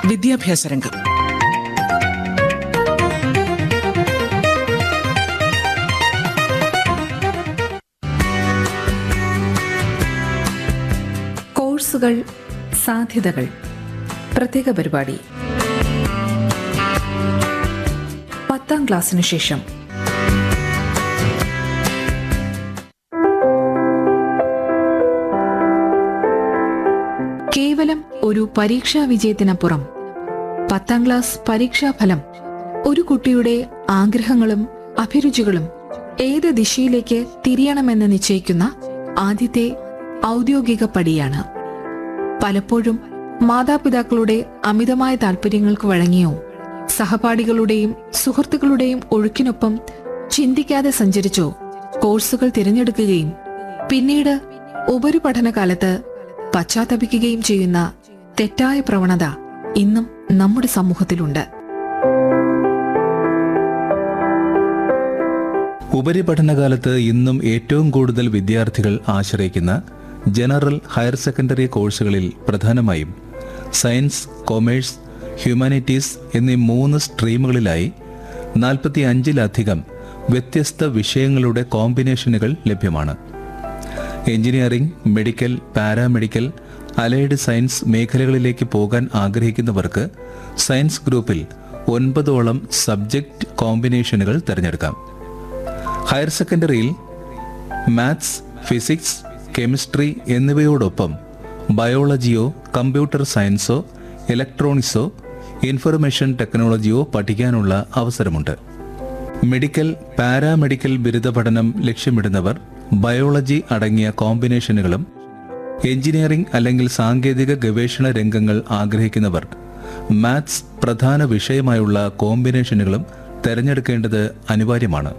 വിദ്യാഭ്യാസ രംഗം കോഴ്സുകൾ സാധ്യതകൾ പ്രത്യേക പരിപാടി പത്താം ക്ലാസ്സിനു ശേഷം കേവലം ഒരു പരീക്ഷാ വിജയത്തിനപ്പുറം പത്താം ക്ലാസ് പരീക്ഷാഫലം ഒരു കുട്ടിയുടെ ആഗ്രഹങ്ങളും അഭിരുചികളും ഏത് ദിശയിലേക്ക് തിരിയണമെന്ന് നിശ്ചയിക്കുന്ന ആദ്യത്തെ ഔദ്യോഗിക പടിയാണ് പലപ്പോഴും മാതാപിതാക്കളുടെ അമിതമായ താല്പര്യങ്ങൾക്ക് വഴങ്ങിയോ സഹപാഠികളുടെയും സുഹൃത്തുക്കളുടെയും ഒഴുക്കിനൊപ്പം ചിന്തിക്കാതെ സഞ്ചരിച്ചോ കോഴ്സുകൾ തിരഞ്ഞെടുക്കുകയും പിന്നീട് ഉപരിപഠന കാലത്ത് പശ്ചാത്തപിക്കുകയും ചെയ്യുന്ന തെറ്റായ പ്രവണത ഇന്നും നമ്മുടെ സമൂഹത്തിലുണ്ട് ഉപരിപഠനകാലത്ത് ഇന്നും ഏറ്റവും കൂടുതൽ വിദ്യാർത്ഥികൾ ആശ്രയിക്കുന്ന ജനറൽ ഹയർ സെക്കൻഡറി കോഴ്സുകളിൽ പ്രധാനമായും സയൻസ് കൊമേഴ്സ് ഹ്യൂമാനിറ്റീസ് എന്നീ മൂന്ന് സ്ട്രീമുകളിലായി നാൽപ്പത്തി അഞ്ചിലധികം വ്യത്യസ്ത വിഷയങ്ങളുടെ കോമ്പിനേഷനുകൾ ലഭ്യമാണ് engineering medical paramedical allied science മേഖലകളിലേക്ക് പോകാൻ ആഗ്രഹിക്കുന്നവർക്ക് സയൻസ് ഗ്രൂപ്പിൽ ഒൻപതോളം സബ്ജക്റ്റ് കോമ്പിനേഷനുകൾ തിരഞ്ഞെടുക്കാം ഹയർ സെക്കൻഡറിയിൽ മാത്സ് ഫിസിക്സ് കെമിസ്ട്രി എന്നിവയോടൊപ്പം ബയോളജിയോ കമ്പ്യൂട്ടർ സയൻസോ ഇലക്ട്രോണിക്സോ ഇൻഫർമേഷൻ ടെക്നോളജിയോ പഠിക്കാനുള്ള അവസരമുണ്ട് മെഡിക്കൽ പാരാമെഡിക്കൽ ബിരുദ പഠനം ലക്ഷ്യമിടുന്നവർ ബയോളജി അടങ്ങിയ കോമ്പിനേഷനുകളും എഞ്ചിനീയറിംഗ് അല്ലെങ്കിൽ സാങ്കേതിക ഗവേഷണ രംഗങ്ങൾ ആഗ്രഹിക്കുന്നവർ മാത്സ് പ്രധാന വിഷയമായുള്ള കോമ്പിനേഷനുകളും തിരഞ്ഞെടുക്കേണ്ടത് അനിവാര്യമാണ്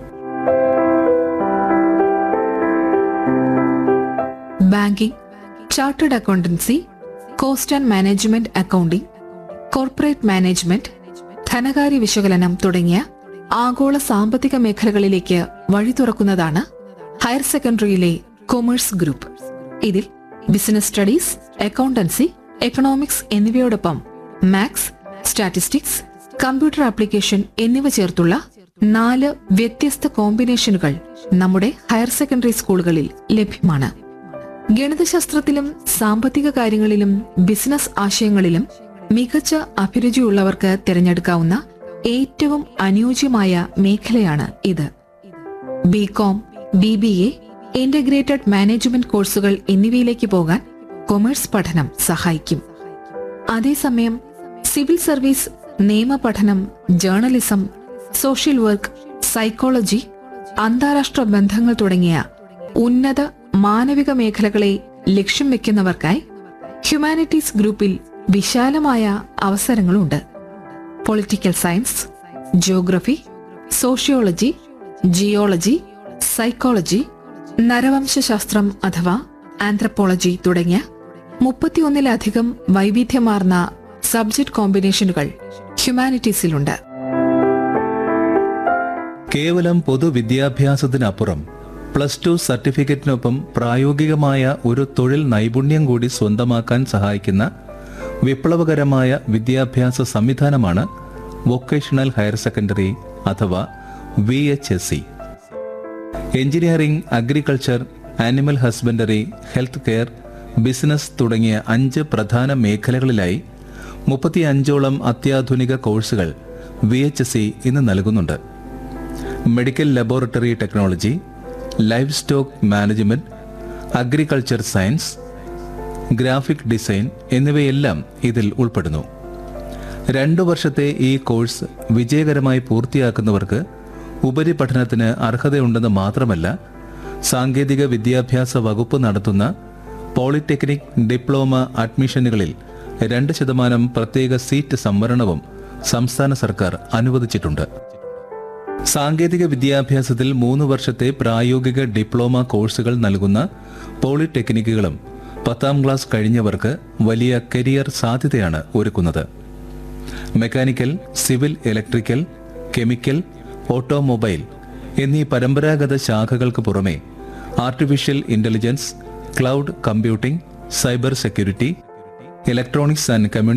banking chartered accountancy cost and management accounting corporate management ധനകാര്യ വിശകലനം തുടങ്ങിയ ആഗോള സാമ്പത്തിക മേഖലകളിലേക്ക് വഴി തുറക്കുന്നതാണ് ഹയർ സെക്കൻഡറിയിലെ കൊമേഴ്സ് ഗ്രൂപ്പ് ഇതിൽ ബിസിനസ് സ്റ്റഡീസ് അക്കൗണ്ടൻസി എക്കണോമിക്സ് എന്നിവയോടൊപ്പം മാത്സ് സ്റ്റാറ്റിസ്റ്റിക്സ് കമ്പ്യൂട്ടർ ആപ്ലിക്കേഷൻ എന്നിവ ചേർത്തുള്ള നാല് വ്യത്യസ്ത കോമ്പിനേഷനുകൾ നമ്മുടെ ഹയർ സെക്കൻഡറി സ്കൂളുകളിൽ ലഭ്യമാണ് ഗണിതശാസ്ത്രത്തിലും സാമ്പത്തിക കാര്യങ്ങളിലും ബിസിനസ് ആശയങ്ങളിലും മികച്ച അഭിരുചിയുള്ളവർക്ക് തിരഞ്ഞെടുക്കാവുന്ന ഏറ്റവും അനുയോജ്യമായ മേഖലയാണ് ഇത് B com B B A integrated management കോഴ്സുകൾ എന്നിവയിലേക്ക് പോകാൻ കൊമേഴ്സ് പഠനം സഹായിക്കും അതേസമയം സിവിൽ സർവീസ് നിയമ പഠനം ജേർണലിസം സോഷ്യൽ വർക്ക് സൈക്കോളജി അന്താരാഷ്ട്ര ബന്ധങ്ങൾ തുടങ്ങിയ ഉന്നത മാനവിക മേഖലകളെ ലക്ഷ്യം വെക്കുന്നവർക്കായി ഹ്യൂമാനിറ്റീസ് ഗ്രൂപ്പിൽ വിശാലമായ അവസരങ്ങളുണ്ട് political science geography sociology geology psychology നരവംശശാസ്ത്രം അഥവാ ആന്ത്രപ്പോളജി തുടങ്ങിയ മുപ്പത്തിയൊന്നിലധികം വൈവിധ്യമാർന്ന സബ്ജക്ട് കോമ്പിനേഷനുകൾ ഹ്യൂമാനിറ്റീസിലുണ്ട് കേവലം പൊതുവിദ്യാഭ്യാസത്തിനപ്പുറം പ്ലസ് ടു സർട്ടിഫിക്കറ്റിനൊപ്പം പ്രായോഗികമായ ഒരു തൊഴിൽ നൈപുണ്യം കൂടി സ്വന്തമാക്കാൻ സഹായിക്കുന്ന വിപ്ലവകരമായ വിദ്യാഭ്യാസ സംവിധാനമാണ് വൊക്കേഷണൽ ഹയർ സെക്കൻഡറി അഥവാ V H S C engineering agriculture animal husbandry health care business തുടങ്ങിയ അഞ്ച് പ്രധാന മേഖലകളിലായി മുപ്പത്തിയഞ്ചോളം അത്യാധുനിക കോഴ്സുകൾ വി എച്ച് എസ് സി ഇന്ന് നൽകുന്നുണ്ട് medical laboratory technology livestock management agriculture science graphic design എന്നിവയെല്ലാം ഇതിൽ ഉൾപ്പെടുന്നു രണ്ടു വർഷത്തെ ഈ കോഴ്സ് വിജയകരമായി പൂർത്തിയാക്കുന്നവർക്ക് ഉപരിപഠനത്തിന് അർഹതയുണ്ടെന്ന് മാത്രമല്ല സാങ്കേതിക വിദ്യാഭ്യാസ വകുപ്പ് നടത്തുന്ന പോളിടെക്നിക് ഡിപ്ലോമ അഡ്മിഷനുകളിൽ രണ്ട് ശതമാനം പ്രത്യേക സീറ്റ് സംവരണവും സംസ്ഥാന സർക്കാർ അനുവദിച്ചിട്ടുണ്ട് സാങ്കേതിക വിദ്യാഭ്യാസത്തിൽ മൂന്ന് വർഷത്തെ പ്രായോഗിക ഡിപ്ലോമ കോഴ്സുകൾ നൽകുന്ന പോളിടെക്നിക്കുകളും പത്താം ക്ലാസ് കഴിഞ്ഞവർക്ക് വലിയ കരിയർ സാധ്യതയാണ് ഒരുക്കുന്നത് mechanical civil electrical chemical automobile എന്നീ പരമ്പരാഗത ശാഖകൾക്ക് പുറമെ artificial intelligence cloud computing cyber security electronics and communication